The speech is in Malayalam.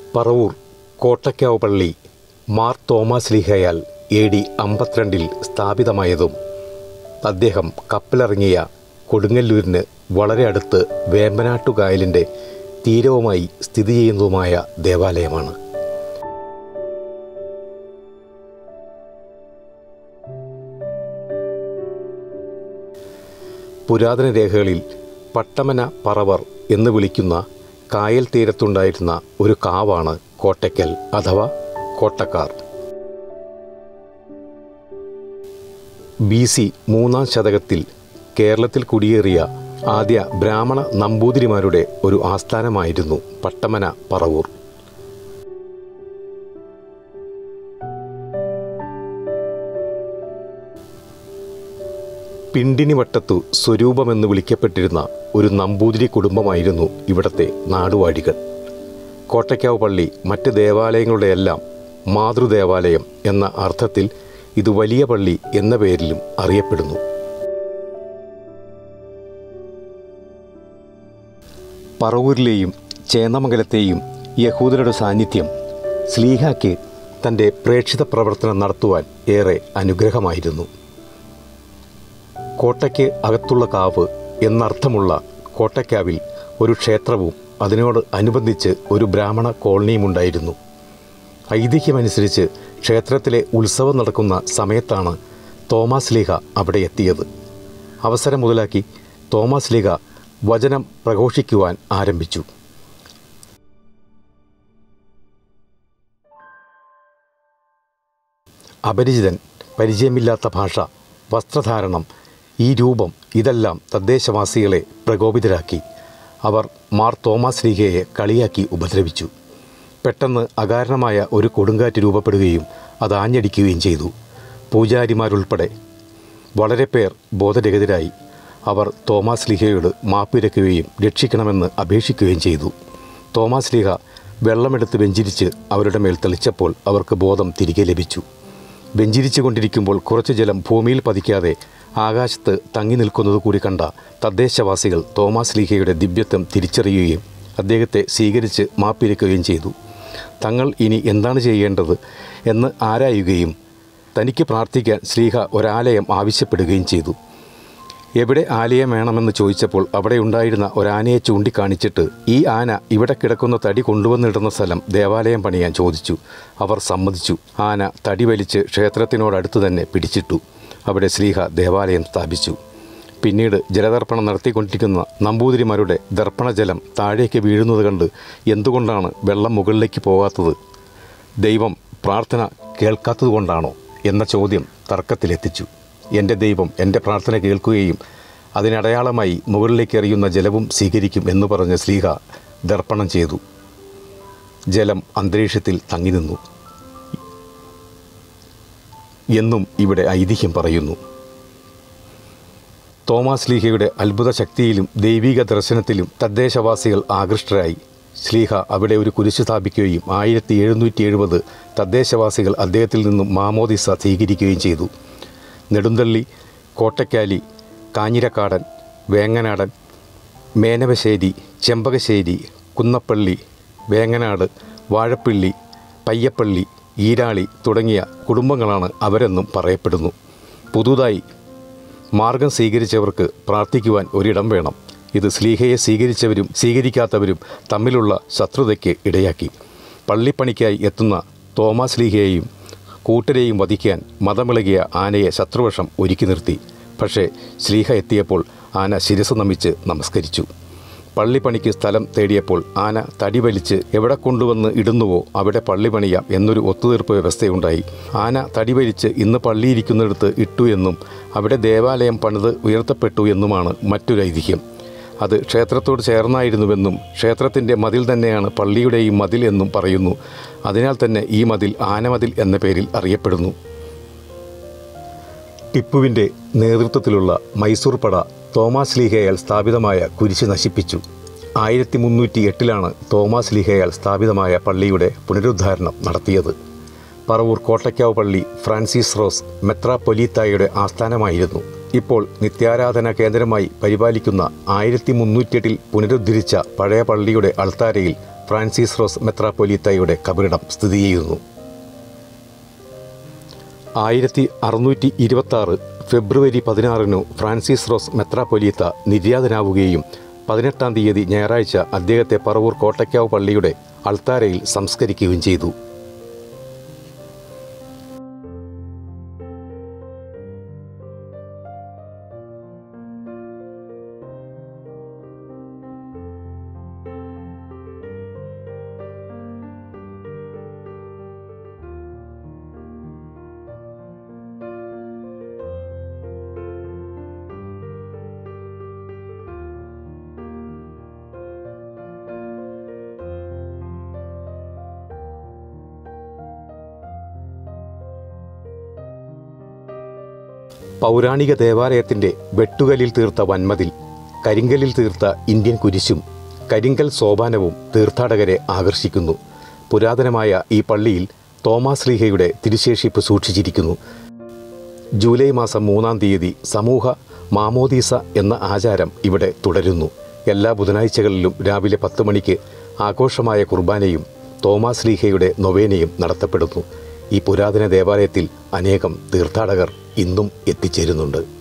പറവൂർ കോട്ടയ്ക്കാവ് പള്ളി മാർ തോമസ് ലീഹയാൽ എ ഡി അമ്പത്തിരണ്ടിൽ സ്ഥാപിതമായതും അദ്ദേഹം കപ്പലിറങ്ങിയ കൊടുങ്ങല്ലൂരിന് വളരെ അടുത്ത് വേമ്പനാട്ടുകായലിൻ്റെ തീരവുമായി സ്ഥിതി ചെയ്യുന്നതുമായ ദേവാലയമാണ് പുരാതന രേഖകളിൽ പട്ടമന പറവർ എന്ന് വിളിക്കുന്ന കായൽ തീരത്തുണ്ടായിരുന്ന ഒരു കാവാണ് കോട്ടയ്ക്കൽ അഥവാ കോട്ടക്കാർ ബി സി മൂന്നാം ശതകത്തിൽ കേരളത്തിൽ കുടിയേറിയ ആദ്യ ബ്രാഹ്മണ നമ്പൂതിരിമാരുടെ ഒരു ആസ്ഥാനമായിരുന്നു പട്ടമന പറവൂർ പിണ്ടിനിവട്ടത്തു സ്വരൂപമെന്ന് വിളിക്കപ്പെട്ടിരുന്ന ഒരു നമ്പൂതിരി കുടുംബമായിരുന്നു ഇവിടത്തെ നാടുവാഴികൾ കോട്ടയ്ക്കാവ് പള്ളി മറ്റ് ദേവാലയങ്ങളുടെയെല്ലാം മാതൃദേവാലയം എന്ന അർത്ഥത്തിൽ ഇത് വലിയ പള്ളി എന്ന പേരിലും അറിയപ്പെടുന്നു പറവൂരിലെയും ചേന്നമംഗലത്തെയും യഹൂദരുടെ സാന്നിധ്യം സ്ലീഹായ്ക്ക് തൻ്റെ പ്രേക്ഷിത പ്രവർത്തനം നടത്തുവാൻ ഏറെ അനുഗ്രഹമായിരുന്നു കോട്ടയ്ക്ക് അകത്തുള്ള കാവ് എന്നർത്ഥമുള്ള കോട്ടയ്ക്കാവിൽ ഒരു ക്ഷേത്രവും അതിനോട് അനുബന്ധിച്ച് ഒരു ബ്രാഹ്മണ കോളനിയും ഉണ്ടായിരുന്നു ഐതിഹ്യമനുസരിച്ച് ക്ഷേത്രത്തിലെ ഉത്സവം നടക്കുന്ന സമയത്താണ് തോമാസ് ലീഹ അവിടെ എത്തിയത് അവസരം മുതലാക്കി തോമാസ് ലീഹ വചനം പ്രഘോഷിക്കുവാൻ ആരംഭിച്ചു അപരിചിതൻ പരിചയമില്ലാത്ത ഭാഷ വസ്ത്രധാരണം ഈ രൂപം ഇതെല്ലാം തദ്ദേശവാസികളെ പ്രകോപിതരാക്കി അവർ മാർ തോമസ് ലീഗയെ കളിയാക്കി ഉപദ്രവിച്ചു പെട്ടെന്ന് അകാരണമായ ഒരു കൊടുങ്കാറ്റ് രൂപപ്പെടുകയും അത് ആഞ്ഞടിക്കുകയും ചെയ്തു പൂജാരിമാരുൾപ്പെടെ വളരെ പേർ ബോധരഹിതരായി അവർ തോമാസ് ലീഹയോട് മാപ്പിരക്കുകയും രക്ഷിക്കണമെന്ന് അപേക്ഷിക്കുകയും ചെയ്തു തോമാസ് ലീഹ വെള്ളമെടുത്ത് വെഞ്ചിരിച്ച് അവരുടെ മേൽ തെളിച്ചപ്പോൾ അവർക്ക് ബോധം തിരികെ ലഭിച്ചു വെഞ്ചിരിച്ചു കൊണ്ടിരിക്കുമ്പോൾ കുറച്ചു ജലം ഭൂമിയിൽ പതിക്കാതെ ആകാശത്ത് തങ്ങി നിൽക്കുന്നത് കൂടി കണ്ട തദ്ദേശവാസികൾ തോമാസ് ലീഹയുടെ ദിവ്യത്വം തിരിച്ചറിയുകയും അദ്ദേഹത്തെ സ്വീകരിച്ച് മാപ്പിരക്കുകയും ചെയ്തു തങ്ങൾ ഇനി എന്താണ് ചെയ്യേണ്ടത് എന്ന് ആരായുകയും തനിക്ക് പ്രാർത്ഥിക്കാൻ ശ്ലീഹ ഒരാലയം ആവശ്യപ്പെടുകയും ചെയ്തു എവിടെ ആലയം വേണമെന്ന് ചോദിച്ചപ്പോൾ അവിടെ ഉണ്ടായിരുന്ന ഒരാനയെ ചൂണ്ടിക്കാണിച്ചിട്ട് ഈ ആന ഇവിടെ കിടക്കുന്ന തടി കൊണ്ടുവന്നിടുന്ന സ്ഥലം ദേവാലയം പണിയാൻ ചോദിച്ചു അവർ സമ്മതിച്ചു ആന തടി വലിച്ച് ക്ഷേത്രത്തിനോടടുത്ത് തന്നെ പിടിച്ചിട്ടു അവിടെ ശ്രീഹ ദേവാലയം സ്ഥാപിച്ചു പിന്നീട് ജലതർപ്പണം നടത്തിക്കൊണ്ടിരിക്കുന്ന നമ്പൂതിരിമാരുടെ ദർപ്പണജലം താഴേക്ക് വീഴുന്നത് കണ്ട് എന്തുകൊണ്ടാണ് വെള്ളം മുകളിലേക്ക് പോകാത്തത് ദൈവം പ്രാർത്ഥന കേൾക്കാത്തതുകൊണ്ടാണോ എന്ന ചോദ്യം തർക്കത്തിലെത്തിച്ചു എൻ്റെ ദൈവം എൻ്റെ പ്രാർത്ഥന കേൾക്കുകയും അതിനടയാളമായി മുകളിലേക്ക് എറിയുന്ന ജലവും സ്വീകരിക്കും എന്ന് പറഞ്ഞ് ശ്ലീഹ ദർപ്പണം ചെയ്തു ജലം അന്തരീക്ഷത്തിൽ തങ്ങി നിന്നു എന്നും ഇവിടെ ഐതിഹ്യം പറയുന്നു തോമാസ് ലീഹയുടെ അത്ഭുത ശക്തിയിലും ദൈവിക ദർശനത്തിലും തദ്ദേശവാസികൾ ആകൃഷ്ടരായി ശ്ലീഹ അവിടെ ഒരു കുരിശ് സ്ഥാപിക്കുകയും ആയിരത്തി എഴുന്നൂറ്റി എഴുപത് തദ്ദേശവാസികൾ അദ്ദേഹത്തിൽ നിന്നും മാമോദിസ സ്വീകരിക്കുകയും ചെയ്തു നെടുന്തള്ളി കോട്ടക്കാലി കാഞ്ഞിരക്കാടൻ വേങ്ങനാടൻ മേനവശ്ശേരി ചെമ്പകശ്ശേരി കുന്നപ്പള്ളി വേങ്ങനാട് വാഴപ്പിള്ളി പയ്യപ്പള്ളി ഈരാളി തുടങ്ങിയ കുടുംബങ്ങളാണ് അവരെന്നും പറയപ്പെടുന്നു പുതുതായി മാർഗം സ്വീകരിച്ചവർക്ക് പ്രാർത്ഥിക്കുവാൻ ഒരിടം വേണം ഇത് സ്ലീഹയെ സ്വീകരിച്ചവരും സ്വീകരിക്കാത്തവരും തമ്മിലുള്ള ശത്രുതയ്ക്ക് ഇടയാക്കി പള്ളിപ്പണിക്കായി എത്തുന്ന തോമാസ് ലീഹയെയും കൂട്ടരെയും വധിക്കാൻ മതമിളകിയ ആനയെ ശത്രുവശം ഒരുക്കി നിർത്തി പക്ഷേ ശ്ലീഹ എത്തിയപ്പോൾ ആന ശിരസ് നമിച്ച് നമസ്കരിച്ചു പള്ളിപ്പണിക്ക് സ്ഥലം തേടിയപ്പോൾ ആന തടി വലിച്ച് എവിടെ കൊണ്ടുവന്ന് ഇടുന്നുവോ അവിടെ പള്ളി പണിയാം എന്നൊരു ഒത്തുതീർപ്പ് വ്യവസ്ഥയുണ്ടായി ആന തടി വലിച്ച് ഇന്ന് പള്ളിയിരിക്കുന്നിടത്ത് ഇട്ടു എന്നും അവിടെ ദേവാലയം പണിത് ഉയർത്തപ്പെട്ടു എന്നുമാണ് മറ്റൊരു ഐതിഹ്യം അത് ക്ഷേത്രത്തോട് ചേർന്നായിരുന്നുവെന്നും ക്ഷേത്രത്തിൻ്റെ മതിൽ തന്നെയാണ് പള്ളിയുടെയും മതിൽ എന്നും പറയുന്നു അതിനാൽ തന്നെ ഈ മതിൽ ആനമതിൽ എന്ന പേരിൽ അറിയപ്പെടുന്നു ടിപ്പുവിൻ്റെ നേതൃത്വത്തിലുള്ള മൈസൂർ പട തോമാസ് ലീഹയാൽ സ്ഥാപിതമായ കുരിശ് നശിപ്പിച്ചു ആയിരത്തി മുന്നൂറ്റി എട്ടിലാണ് തോമാസ് ലീഹയാൽ സ്ഥാപിതമായ പള്ളിയുടെ പുനരുദ്ധാരണം നടത്തിയത് പറവൂർ കോട്ടയ്ക്കാവ് പള്ളി ഫ്രാൻസിസ് റോസ് മെത്രാപ്പൊലീത്തായുടെ ആസ്ഥാനമായിരുന്നു ഇപ്പോൾ നിത്യാരാധന കേന്ദ്രമായി പരിപാലിക്കുന്ന ആയിരത്തി മുന്നൂറ്റിയെട്ടിൽ പുനരുദ്ധരിച്ച പഴയ പള്ളിയുടെ അൾത്താരയിൽ ഫ്രാൻസിസ് റോസ് മെത്രാപ്പൊലീത്തയുടെ കബറിടം സ്ഥിതി ചെയ്യുന്നു ആയിരത്തി അറുന്നൂറ്റി ഇരുപത്തി ആറ് ഫെബ്രുവരി പതിനാറിനു ഫ്രാൻസിസ് റോസ് മെത്രാപ്പൊലീത്ത നിര്യാതനാവുകയും പതിനെട്ടാം തീയതി ഞായറാഴ്ച അദ്ദേഹത്തെ പറവൂർ കോട്ടയ്ക്കാവ് പള്ളിയുടെ അൾത്താരയിൽ സംസ്കരിക്കുകയും ചെയ്തു പൗരാണിക ദേവാലയത്തിൻ്റെ വെട്ടുകല്ലിൽ തീർത്ത വൻമതിൽ കരിങ്കല്ലിൽ തീർത്ത ഇന്ത്യൻ കുരിശും കരിങ്കൽ സോപാനവും തീർത്ഥാടകരെ ആകർഷിക്കുന്നു പുരാതനമായ ഈ പള്ളിയിൽ തോമാസ് ലീഹയുടെ തിരുശേഷിപ്പ് സൂക്ഷിച്ചിരിക്കുന്നു ജൂലൈ മാസം മൂന്നാം തീയതി സമൂഹ മാമോദീസ എന്ന ആചാരം ഇവിടെ തുടരുന്നു എല്ലാ ബുധനാഴ്ചകളിലും രാവിലെ പത്ത് മണിക്ക് ആഘോഷമായ കുർബാനയും തോമാസ് ലീഹയുടെ നൊവേനയും നടത്തപ്പെടുന്നു ഈ പുരാതന ദേവാലയത്തിൽ അനേകം തീർത്ഥാടകർ ഇന്നും എത്തിച്ചേരുന്നുണ്ട്